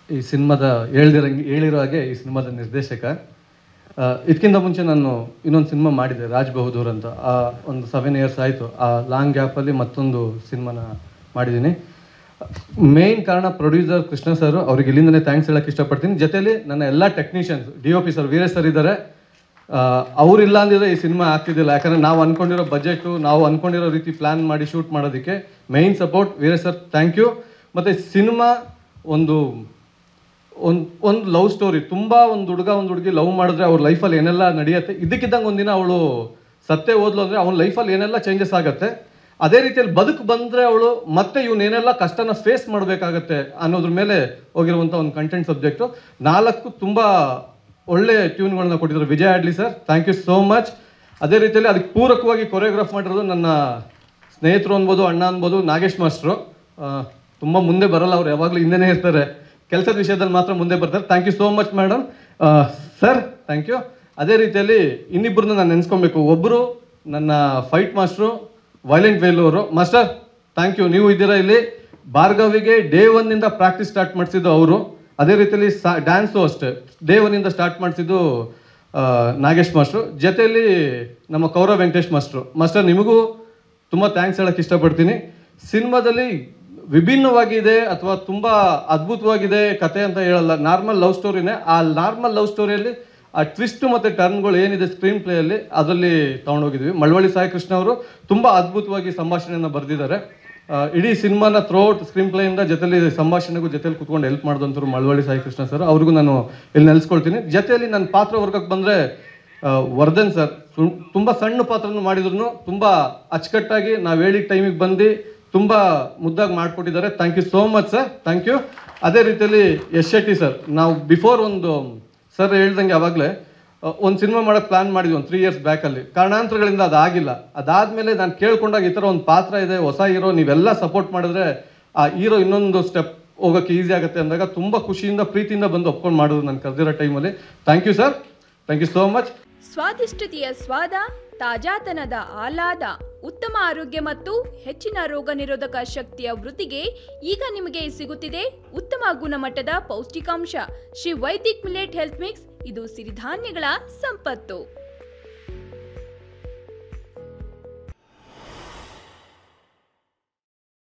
ಈ ಸಿನಿಮಾದ ಹೇಳ್ದಿರಂಗೆ ಹೇಳಿರೋ ಹಾಗೆ ಈ ಸಿನಿಮಾದ ನಿರ್ದೇಶಕ ಇದಕ್ಕಿಂತ ಮುಂಚೆ ನಾನು ಇನ್ನೊಂದು ಸಿನಿಮಾ ಮಾಡಿದ್ದೆ ರಾಜ್ ಬಹದ್ದೂರ್ ಅಂತ ಆ ಒಂದು ಸೆವೆನ್ ಇಯರ್ಸ್ ಆಯಿತು ಆ ಲಾಂಗ್ ಗ್ಯಾಪಲ್ಲಿ ಮತ್ತೊಂದು ಸಿನಿಮಾನ ಮಾಡಿದ್ದೀನಿ ಮೇನ್ ಕಾರಣ ಪ್ರೊಡ್ಯೂಸರ್ ಕೃಷ್ಣ ಸರ್ ಅವ್ರಿಗೆ ಇಲ್ಲಿಂದನೇ ಥ್ಯಾಂಕ್ಸ್ ಹೇಳಕ್ಕೆ ಇಷ್ಟಪಡ್ತೀನಿ ಜೊತೆಲಿ ನನ್ನ ಎಲ್ಲ technicians D O P sir Veeresh sir ಇದ್ದಾರೆ ಅವರಿಲ್ಲ ಅಂದಿದ್ರೆ ಈ ಸಿನಿಮಾ ಆಗ್ತಿದ್ದಿಲ್ಲ ಯಾಕಂದ್ರೆ ನಾವು ಅನ್ಕೊಂಡಿರೋ ಬಜೆಟು ನಾವು ಅನ್ಕೊಂಡಿರೋ ರೀತಿ ಪ್ಲಾನ್ ಮಾಡಿ ಶೂಟ್ ಮಾಡೋದಕ್ಕೆ main support Veeresh sir thank you ಮತ್ತು ಸಿನಿಮಾ ಒಂದು ಒಂದು ಒಂದು ಲವ್ ಸ್ಟೋರಿ ತುಂಬ ಒಂದು ಹುಡುಗ ಒಂದು ಹುಡುಗಿ ಲವ್ ಮಾಡಿದ್ರೆ ಅವ್ರ ಲೈಫಲ್ಲಿ ಏನೆಲ್ಲ ನಡೆಯುತ್ತೆ ಇದಕ್ಕಿದ್ದಂಗೆ ಒಂದಿನ ಅವಳು ಸತ್ತೇ ಓದ್ಲು ಅಂದರೆ ಅವನ ಲೈಫಲ್ಲಿ ಏನೆಲ್ಲ ಚೇಂಜಸ್ ಆಗುತ್ತೆ ಅದೇ ರೀತಿಯಲ್ಲಿ ಬದುಕು ಬಂದರೆ ಅವಳು ಮತ್ತೆ ಇವನೇನೆಲ್ಲ ಕಷ್ಟನ ಫೇಸ್ ಮಾಡಬೇಕಾಗತ್ತೆ ಅನ್ನೋದ್ರ ಮೇಲೆ ಹೋಗಿರುವಂಥ ಒಂದು ಕಂಟೆಂಟ್ ಸಬ್ಜೆಕ್ಟು ನಾಲ್ಕು ತುಂಬ ಒಳ್ಳೆ ಟ್ಯೂನ್ಗಳನ್ನ ಕೊಟ್ಟಿದ್ದಾರೆ ವಿಜಯ್ ಆಡ್ಲಿ sir thank you so much ಅದೇ ರೀತಿಯಲ್ಲಿ ಅದಕ್ಕೆ ಪೂರಕವಾಗಿ ಕೊರಿಯೋಗ್ರಾಫ್ ಮಾಡಿರೋದು ನನ್ನ ಸ್ನೇಹಿತರು ಅನ್ಬೋದು ಅಣ್ಣ ಅನ್ಬೋದು ನಾಗೇಶ್ ಮಾಸ್ಟ್ರು ತುಂಬ ಮುಂದೆ ಬರಲ್ಲ ಅವ್ರು ಯಾವಾಗಲೂ ಹಿಂದೆನೇ ಇರ್ತಾರೆ ಕೆಲಸದ ವಿಷಯದಲ್ಲಿ ಮಾತ್ರ ಮುಂದೆ ಬರ್ತಾರೆ thank you so much madam sir thank you ಅದೇ ರೀತಿಯಲ್ಲಿ ಇನ್ನಿಬ್ಬರನ್ನ ನಾನು ನೆನೆಸ್ಕೊಬೇಕು ಒಬ್ಬರು ನನ್ನ ಫೈಟ್ ಮಾಸ್ಟ್ರು ವೈಲೆಂಟ್ ವೇಲು ಅವರು ಮಾಸ್ಟರ್ ಥ್ಯಾಂಕ್ ಯು ನೀವು ಇದ್ದೀರಾ ಇಲ್ಲಿ ಭಾರ್ಗವಿಗೆ ಡೇ ಒನ್ನಿಂದ ಪ್ರಾಕ್ಟೀಸ್ ಸ್ಟಾರ್ಟ್ ಮಾಡಿಸಿದ್ದು ಅವರು ಅದೇ ರೀತಿಯಲ್ಲಿ ಸಾ ಡ್ಯಾನ್ಸು ಅಷ್ಟೇ ಡೇ ಒನ್ನಿಂದ ಸ್ಟಾರ್ಟ್ ಮಾಡಿಸಿದ್ದು ಆ, ನಾಗೇಶ್ ಮಾಸ್ಟ್ರು ಜೊತೆಯಲ್ಲಿ ನಮ್ಮ ಕೌರವ್ ವೆಂಕಟೇಶ್ ಮಾಸ್ಟ್ರು ಮಾಸ್ಟರ್ ನಿಮಗೂ ತುಂಬ ಥ್ಯಾಂಕ್ಸ್ ಹೇಳಕ್ಕೆ ಇಷ್ಟಪಡ್ತೀನಿ ಸಿನಿಮಾದಲ್ಲಿ ವಿಭಿನ್ನವಾಗಿದೆ ಅಥವಾ ತುಂಬ ಅದ್ಭುತವಾಗಿದೆ ಕತೆ ಅಂತ ಹೇಳಲ್ಲ ನಾರ್ಮಲ್ ಲವ್ ಸ್ಟೋರಿನೇ ಆ ನಾರ್ಮಲ್ ಲವ್ ಸ್ಟೋರಿಯಲ್ಲಿ ಆ ಟ್ವಿಸ್ಟ್ ಮತ್ತು ಟರ್ನ್ಗಳು ಏನಿದೆ ಸ್ಕ್ರೀನ್ ಪ್ಲೇಯಲ್ಲಿ ಅದರಲ್ಲಿ ತಗೊಂಡೋಗಿದ್ವಿ ಮಳವಳ್ಳಿ ಸಾಯಿ ಕೃಷ್ಣ ಅವರು ತುಂಬ ಅದ್ಭುತವಾಗಿ ಸಂಭಾಷಣೆಯನ್ನು ಬರೆದಿದ್ದಾರೆ ಆ, ಇಡೀ ಸಿನಿಮಾನ ಥ್ರೋಟ್ ಸ್ಕ್ರೀನ್ ಪ್ಲೇಯಿಂದ ಜೊತೆಲಿ ಸಂಭಾಷಣೆಗೂ ಜೊತೆಲಿ ಕುತ್ಕೊಂಡು ಹೆಲ್ಪ್ ಮಾಡಿದಂಥವ್ರು ಮಳವಳ್ಳಿ ಸಾಯಿ ಕೃಷ್ಣ ಸರ್ ಅವ್ರಿಗೂ ನಾನು ಇಲ್ಲಿ ನೆಲೆಸ್ಕೊಳ್ತೀನಿ ಜೊತೆಯಲ್ಲಿ ನನ್ನ ಪಾತ್ರ ವರ್ಗಕ್ಕೆ ಬಂದರೆ ವರ್ಧನ್ ಸರ್ ತುಂಬ ಸಣ್ಣ ಪಾತ್ರನ ಮಾಡಿದ್ರು ತುಂಬ ಅಚ್ಚುಕಟ್ಟಾಗಿ ನಾವು ಹೇಳಿದ ಟೈಮಿಗೆ ಬಂದು ತುಂಬ ಮುದ್ದಾಗಿ ಮಾಡಿಕೊಟ್ಟಿದ್ದಾರೆ thank you so much sir thank you ಅದೇ ರೀತಿಯಲ್ಲಿ ಯಶ್ ಶೆಟ್ಟಿ ಸರ್ ನಾವು ಬಿಫೋರ್ ಒಂದು ಸರ್ ಹೇಳ್ದಂಗೆ ಅವಾಗಲೇ ಒಂದು ಸಿನಿಮಾ ಮಾಡೋಕ್ಕೆ ಪ್ಲಾನ್ ಮಾಡಿದ್ವಿ ಒಂದು ತ್ರೀ ಇಯರ್ಸ್ ಬ್ಯಾಕಲ್ಲಿ ಕಾರಣಾಂತರಗಳಿಂದ ಅದಾಗಿಲ್ಲ ಅದಾದಮೇಲೆ ನಾನು ಕೇಳ್ಕೊಂಡಾಗ ಈ ಥರ ಒಂದು ಪಾತ್ರ ಇದೆ ಹೊಸ ಹೀರೋ ನೀವೆಲ್ಲ ಸಪೋರ್ಟ್ ಮಾಡಿದ್ರೆ ಆ ಹೀರೋ ಇನ್ನೊಂದು ಸ್ಟೆಪ್ ಹೋಗೋಕ್ಕೆ ಈಸಿ ಆಗುತ್ತೆ ಅಂದಾಗ ತುಂಬ ಖುಷಿಯಿಂದ ಪ್ರೀತಿಯಿಂದ ಬಂದು ಒಪ್ಕೊಂಡು ಮಾಡೋದು ನಾನು ಕರೆದಿರೋ ಟೈಮಲ್ಲಿ thank you sir thank you so much ಸ್ವಾದಿಷ್ಟತೆಯ ಸ್ವಾದ ತಾಜಾತನದ ಆಹ್ಲಾದ ಉತ್ತಮ ಆರೋಗ್ಯ ಮತ್ತು ಹೆಚ್ಚಿನ ರೋಗ ನಿರೋಧಕ ಶಕ್ತಿಯ ವೃದ್ಧಿಗೆ ಈಗ ನಿಮಗೆ ಸಿಗುತ್ತಿದೆ ಉತ್ತಮ ಗುಣಮಟ್ಟದ ಪೌಷ್ಟಿಕಾಂಶ Shri Vaidik millet health mix ಇದು ಸಿರಿಧಾನ್ಯಗಳ ಸಂಪತ್ತು